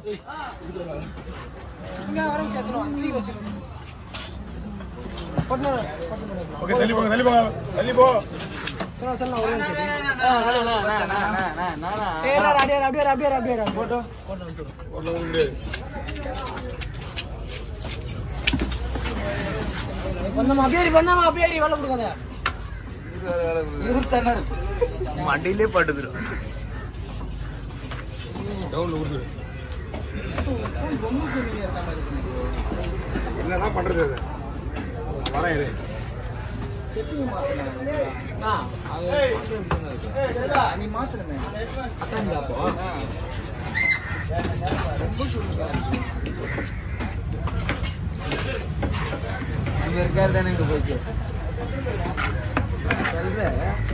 இங்க வரும் கேத்தணும் சீக்கிரம் வச்சுக்கணும் பட்டு பட்டு பண்ணிக்கலாம் ஓகே தள்ளி போங்க தள்ளி போங்க தள்ளி போ சொல்லலாம் சொல்லலாம் ஒரு நிமிஷம் நான் ஏய் நான் அப்படியே அப்படியே அப்படியே அப்படியே போட்டோ ஒண்ணு உங்களுக்கு வந்தமா அப்படியே வந்தமா அப்படியே வேலை கொடுக்காத மண்டையிலே பட்டுதுரும் டவுன்ல கொடுத்துரு என்னதான் பண்றது அது வரேன் இரு நீ மாத்திரமே அங்க இருக்காரு தானே இங்க போயிட்டு சொல்றேன்